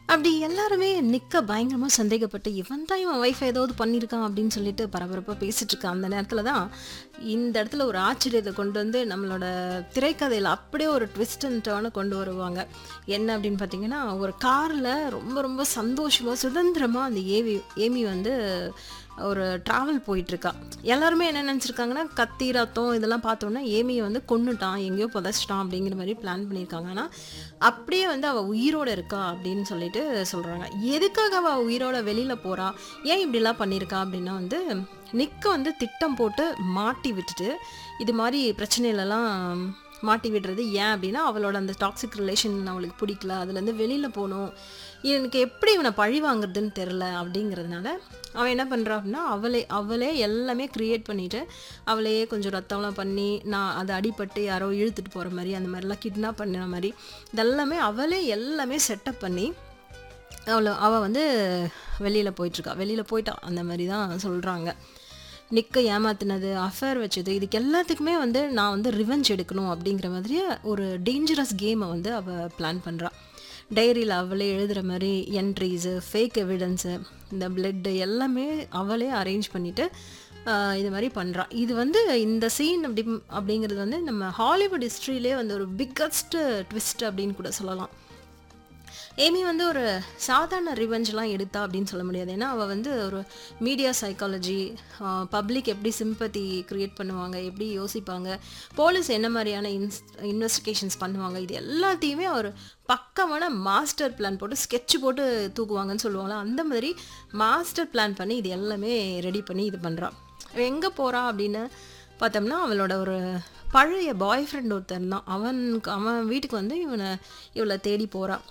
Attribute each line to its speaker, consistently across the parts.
Speaker 1: அப்படி எல்லாருமே நிக்க பயங்கரமா சந்தேகப்பட்டு இவன் தான் இவன் ஒய்ஃப் ஏதாவது பண்ணியிருக்கான் அப்படின்னு சொல்லிட்டு பரபரப்பாக பேசிட்டு இருக்க அந்த நேரத்தில் தான் இந்த இடத்துல ஒரு ஆச்சரியத்தை கொண்டு வந்து நம்மளோட திரைக்கதையில் அப்படியே ஒரு ட்விஸ்ட் அண்ட் டேர்னை கொண்டு வருவாங்க என்ன அப்படின்னு பார்த்தீங்கன்னா ஒரு காரில் ரொம்ப ரொம்ப சந்தோஷமாக சுதந்திரமாக அந்த ஏவி ஏமி வந்து ஒரு ட்ராவல் போயிட்டுருக்கா எல்லாருமே என்ன நினச்சிருக்காங்கன்னா கத்தி ரத்தம் இதெல்லாம் பார்த்தோன்னா ஏமியை வந்து கொன்னுட்டான் எங்கேயோ புதைச்சிட்டான் அப்படிங்கிற மாதிரி பிளான் பண்ணியிருக்காங்க ஆனால் அப்படியே வந்து அவள் உயிரோடு இருக்கா அப்படின்னு சொல்லிட்டு சொல்கிறாங்க எதுக்காக அவள் உயிரோட வெளியில் போகிறா ஏன் இப்படிலாம் பண்ணியிருக்கா அப்படின்னா வந்து நிக்க வந்து திட்டம் போட்டு மாட்டி விட்டுட்டு இது மாதிரி பிரச்சனையிலலாம் மாட்டி விடுறது ஏன் அப்படின்னா அவளோட அந்த டாக்ஸிக் ரிலேஷன் அவளுக்கு பிடிக்கல அதுலேருந்து வெளியில் போகணும் எனக்கு எப்படி இவனை பழி வாங்குறதுன்னு தெரில அப்படிங்கிறதுனால அவன் என்ன பண்ணுறா அப்படின்னா அவளே அவளே எல்லாமே க்ரியேட் பண்ணிவிட்டு அவளையே கொஞ்சம் ரத்தம்லாம் பண்ணி நான் அதை அடிபட்டு யாரோ இழுத்துட்டு போகிற மாதிரி அந்த மாதிரிலாம் கிட்னாப் பண்ணுற மாதிரி இதெல்லாமே அவளே எல்லாமே செட்டப் பண்ணி அவளை அவள் வந்து வெளியில் போயிட்டுருக்கா வெளியில் போயிட்டா அந்த மாதிரி தான் சொல்கிறாங்க நிக்க ஏமாத்தினது அஃபேர் வச்சது இதுக்கு எல்லாத்துக்குமே வந்து நான் வந்து ரிவெஞ்ச் எடுக்கணும் அப்படிங்கிற மாதிரியே ஒரு டேஞ்சரஸ் கேமை வந்து அவள் பிளான் பண்ணுறா டைரியில் அவளே எழுதுகிற மாதிரி என்ட்ரிஸு ஃபேக் எவிடன்ஸு இந்த பிளட்டு எல்லாமே அவளே அரேஞ்ச் பண்ணிவிட்டு இது மாதிரி பண்ணுறா இது வந்து இந்த சீன் அப்படி அப்படிங்கிறது வந்து நம்ம ஹாலிவுட் ஹிஸ்ட்ரியிலே வந்து ஒரு பிக்கஸ்ட் ட்விஸ்ட் அப்படின்னு கூட சொல்லலாம் ஏமி வந்து ஒரு சாதாரண ரிவெஞ்செலாம் எடுத்தா அப்படின்னு சொல்ல முடியாது ஏன்னா அவள் வந்து ஒரு மீடியா சைக்காலஜி பப்ளிக் எப்படி சிம்பத்தி க்ரியேட் பண்ணுவாங்க எப்படி யோசிப்பாங்க போலீஸ் என்ன மாதிரியான இன்ஸ் இன்வெஸ்டிகேஷன்ஸ் பண்ணுவாங்க இது எல்லாத்தையுமே ஒரு பக்கமான மாஸ்டர் பிளான் போட்டு ஸ்கெட்ச் போட்டு தூக்குவாங்கன்னு சொல்லுவாங்களா அந்த மாதிரி மாஸ்டர் பிளான் பண்ணி இது எல்லாமே ரெடி பண்ணி இது பண்ணுறான் எங்கே போகிறா அப்படின்னு பார்த்தோம்னா அவளோட ஒரு பழைய பாய் ஃப்ரெண்ட் ஒருத்தன் தான் அவனுக்கு அவன் வீட்டுக்கு வந்து இவனை இவளை தேடி போகிறான்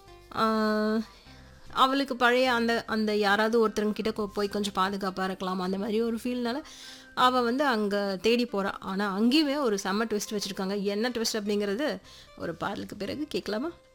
Speaker 1: அவளுக்கு பழைய அந்த அந்த யாராவது ஒருத்தருங்கிட்ட கொ- போய் கொஞ்சம் பாதுகாப்பாக இருக்கலாம் அந்த மாதிரி ஒரு ஃபீல்னால அவள் வந்து அங்கே தேடி போகிறா ஆனால் அங்கேயுமே ஒரு செம்ம ட்விஸ்ட் வச்சுருக்காங்க என்ன ட்விஸ்ட் அப்படிங்கிறது ஒரு பாடலுக்கு பிறகு கேட்கலாமா